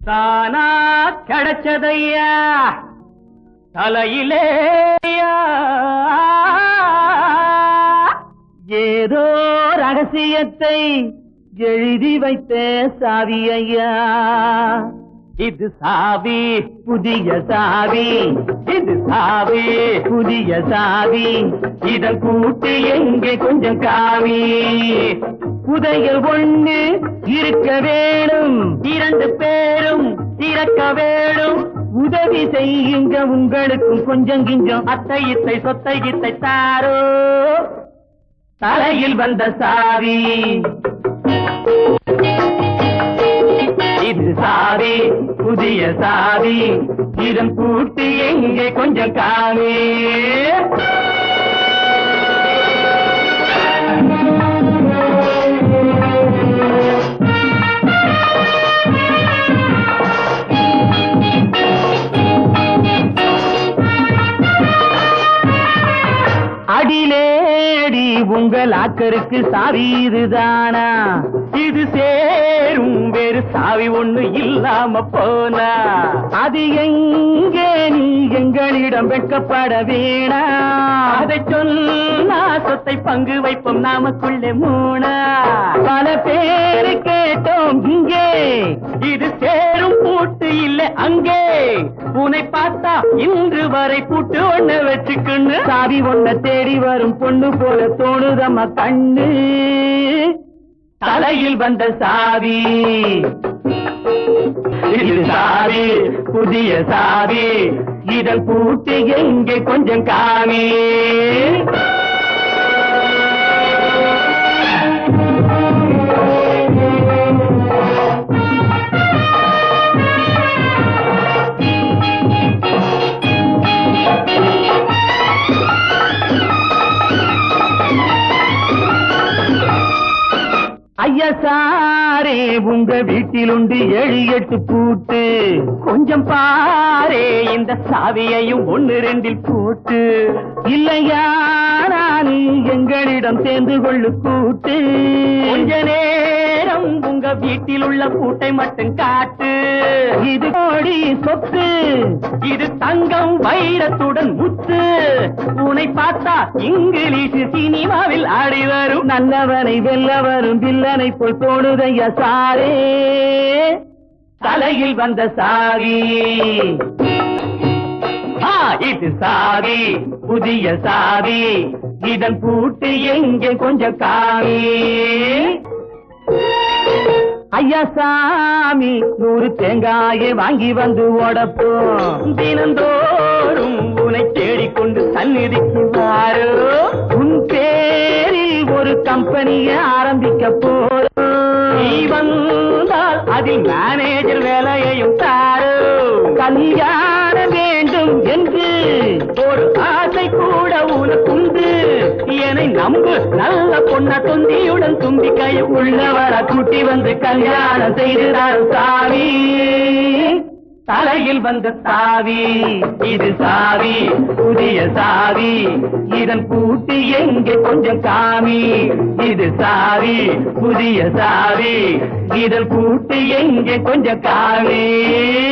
தானா கிடைச்சதையா தலையிலேயா ஏதோ ரகசியத்தை எழுதி வைத்த சாவி ஐயா இது சாவி புதிய சாவி இது சாவி புதிய சாவி இதன் கூட்டு எங்கே கொஞ்சம் காவி புதையல் ஒண்ணு இருக்க வேணும் இரண்டு பேரும் திறக்க வேணும் உதவி செய்யுங்க உங்களுக்கும் கொஞ்சம் கிஞ்சம் அத்தை இத்தை சொத்தை கித்தை தாரோ தலையில் வந்த சாவி இது சாவி புதிய சாவி இதன் கூட்டு எங்கே கொஞ்சம் காமி அடிலேடி உங்கள் ஆக்கருக்கு சாவி இதுதானா இது சேரும் வேறு சாவி ஒண்ணு இல்லாம போனா அது எங்கே நீ எங்களிடம் வெட்கப்பட வேணா அதை சொன்னா சொத்தை பங்கு வைப்போம் நாமக்குள்ளே மூணா பல பேரு கேட்டோம் இங்கே இது சேரும் பூட்டு இல்ல அங்கே உன்னை பார்த்தா இன்று வரை பூட்டு ஒண்ணு வச்சுக்குன்னு சாவி ஒண்ண தேடி வரும் பொண்ணு போல தோணுதம்மா கண்ணு தலையில் வந்த சாவி இது சாவி புதிய சாவி இதன் பூட்டு எங்கே கொஞ்சம் காமி ஐயா சாரே உங்க வீட்டில் உண்டு ஏழு எட்டு பூட்டு கொஞ்சம் பாரே இந்த சாவியையும் ஒன்னு ரெண்டில் போட்டு இல்லையா நான் எங்களிடம் சேர்ந்து கொள்ளு கூட்டு கொஞ்ச நேரம் உங்க வீட்டில் உள்ள பூட்டை மட்டும் காட்டு இது கோடி சொத்து இது தங்கம் வைரத்துடன் முத்து உன்னை பார்த்தா இங்கிலீஷ் சினிமாவில் ஆடி வரும் நல்லவனை வெல்ல வரும் வில்லனை போல் தோணுதையா சாரே தலையில் வந்த சாவி ஆ, இது சாவி புதிய சாவி இதன் பூட்டு எங்கே கொஞ்சம் காவி ஐயா சாமி நூறு தேங்காயை வாங்கி வந்து ஓடப்போம் தினந்தோறும் உன்னை தேடிக்கொண்டு சந்நிதிக்கு வாரோ உன் பேரில் ஒரு கம்பெனியை ஆரம்பிக்க போறோம் நீ வந்தால் அதில் மேனேஜர் வேலையையும் தாரோ கல்யாணம் வேண்டும் என்று ஒரு ஆசை கூட உனக்குண்டு என்னை நம்பு நல்ல பொண்ண தொந்தியுடன் தும்பிக்கையை உள்ளவர கூட்டி வந்து கல்யாணம் செய்துதான் சாமி தலையில் வந்த சாவி இது சாவி புதிய சாவி இதன் பூட்டு எங்கே கொஞ்சம் காமி இது சாவி புதிய சாவி இதன் பூட்டு எங்கே கொஞ்சம் காமி